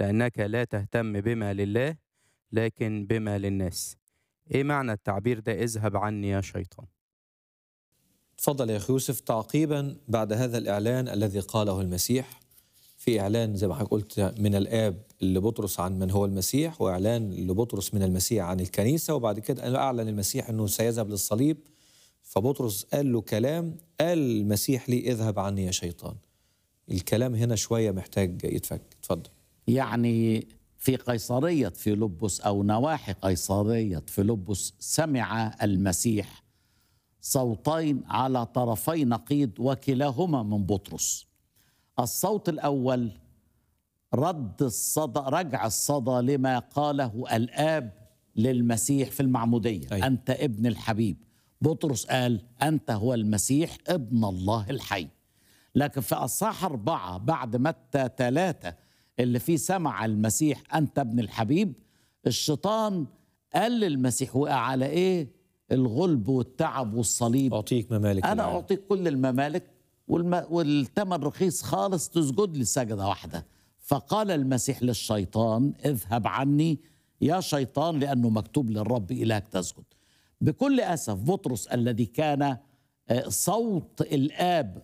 لأنك لا تهتم بما لله لكن بما للناس إيه معنى التعبير ده اذهب عني يا شيطان تفضل يا أخي يوسف تعقيبا بعد هذا الإعلان الذي قاله المسيح في إعلان زي ما حضرتك قلت من الآب لبطرس عن من هو المسيح وإعلان لبطرس من المسيح عن الكنيسة وبعد كده أعلن المسيح أنه سيذهب للصليب فبطرس قال له كلام قال المسيح لي اذهب عني يا شيطان الكلام هنا شوية محتاج يتفك تفضل يعني في قيصرية فيلبس أو نواحي قيصرية فيلبس سمع المسيح صوتين على طرفي نقيض وكلاهما من بطرس الصوت الأول رد الصدى رجع الصدى لما قاله الآب للمسيح في المعمودية أي. أنت ابن الحبيب بطرس قال أنت هو المسيح ابن الله الحي لكن في أصحاح أربعة بعد متى ثلاثة اللي فيه سمع المسيح أنت ابن الحبيب الشيطان قال للمسيح وقع على إيه الغلب والتعب والصليب أعطيك ممالك انا العالم. اعطيك كل الممالك والم... والثمن رخيص خالص تسجد لي سجده واحده فقال المسيح للشيطان اذهب عني يا شيطان لانه مكتوب للرب الهك تسجد بكل اسف بطرس الذي كان آه، صوت الاب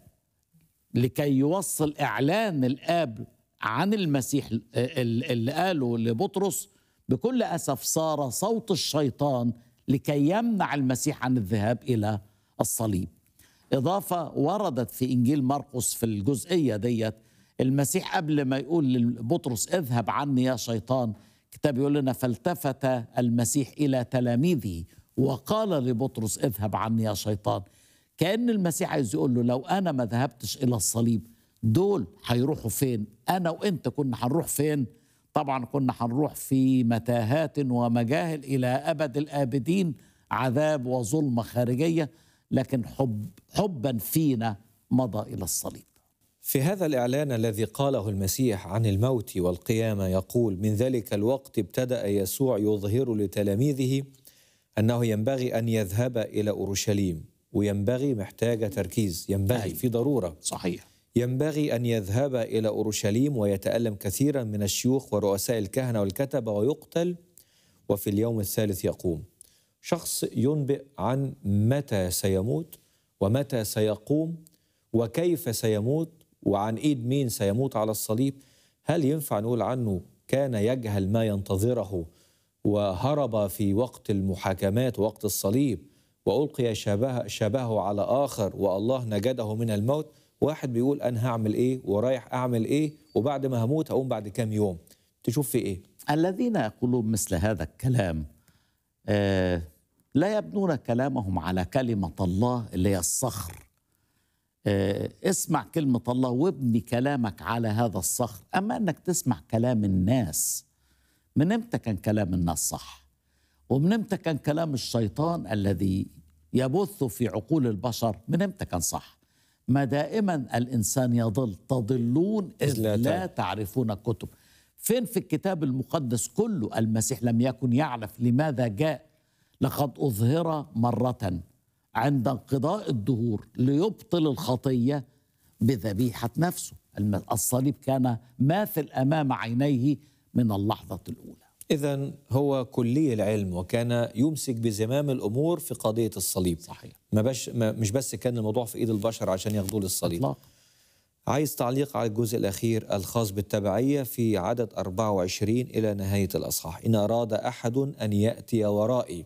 لكي يوصل اعلان الاب عن المسيح آه، ال- اللي قاله لبطرس بكل اسف صار صوت الشيطان لكي يمنع المسيح عن الذهاب الى الصليب اضافه وردت في انجيل مرقس في الجزئيه ديت المسيح قبل ما يقول لبطرس اذهب عني يا شيطان كتاب يقول لنا فالتفت المسيح الى تلاميذه وقال لبطرس اذهب عني يا شيطان كان المسيح عايز يقول له لو انا ما ذهبتش الى الصليب دول هيروحوا فين انا وانت كنا هنروح فين طبعا كنا هنروح في متاهات ومجاهل الى ابد الابدين عذاب وظلمه خارجيه لكن حب حبا فينا مضى الى الصليب في هذا الإعلان الذي قاله المسيح عن الموت والقيامة يقول من ذلك الوقت ابتدأ يسوع يظهر لتلاميذه أنه ينبغي أن يذهب إلى أورشليم وينبغي محتاجة تركيز ينبغي أيوة. في ضرورة صحيح ينبغي أن يذهب إلى أورشليم ويتألم كثيرا من الشيوخ ورؤساء الكهنة والكتبة ويقتل وفي اليوم الثالث يقوم شخص ينبئ عن متى سيموت ومتى سيقوم وكيف سيموت وعن ايد مين سيموت على الصليب هل ينفع نقول عنه كان يجهل ما ينتظره وهرب في وقت المحاكمات وقت الصليب والقي شبه شبهه على اخر والله نجده من الموت واحد بيقول انا هعمل ايه ورايح اعمل ايه وبعد ما هموت هقوم بعد كام يوم تشوف في ايه الذين يقولون مثل هذا الكلام آه لا يبنون كلامهم على كلمة الله اللي هي الصخر آه اسمع كلمة الله وابني كلامك على هذا الصخر أما أنك تسمع كلام الناس من امتى كان كلام الناس صح ومن امتى كان كلام الشيطان الذي يبث في عقول البشر من امتى كان صح ما دائما الإنسان يضل تضلون إذ إذ لا لا تعرفون الكتب فين في الكتاب المقدس كله المسيح لم يكن يعرف لماذا جاء لقد أظهر مرة عند انقضاء الدهور ليبطل الخطية بذبيحة نفسه الم- الصليب كان ماثل أمام عينيه من اللحظة الأولى إذا هو كلي العلم وكان يمسك بزمام الأمور في قضية الصليب صحيح ما بش ما مش بس كان الموضوع في إيد البشر عشان ياخدوه للصليب إطلاق عايز تعليق على الجزء الأخير الخاص بالتبعية في عدد 24 إلى نهاية الأصحاح إن أراد أحد أن يأتي ورائي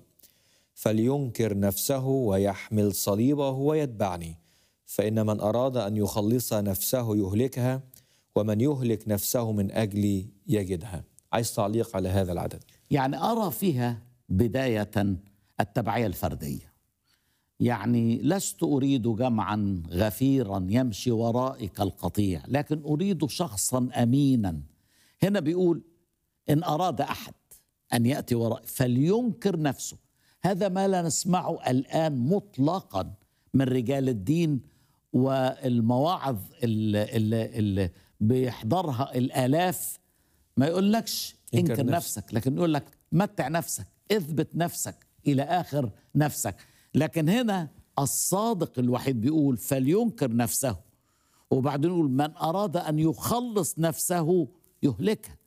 فلينكر نفسه ويحمل صليبه ويتبعني فإن من أراد أن يخلص نفسه يهلكها ومن يهلك نفسه من أجلي يجدها عايز تعليق على هذا العدد يعني أرى فيها بداية التبعية الفردية يعني لست أريد جمعا غفيرا يمشي ورائي كالقطيع لكن أريد شخصا أمينا هنا بيقول إن أراد أحد أن يأتي ورائي فلينكر نفسه هذا ما لا نسمعه الآن مطلقا من رجال الدين والمواعظ اللي, اللي, اللي بيحضرها الآلاف ما يقولكش انكر انكر نفسك. نفسك لكن يقول لك متع نفسك اثبت نفسك الى اخر نفسك لكن هنا الصادق الوحيد بيقول فلينكر نفسه وبعدين يقول من اراد ان يخلص نفسه يهلكها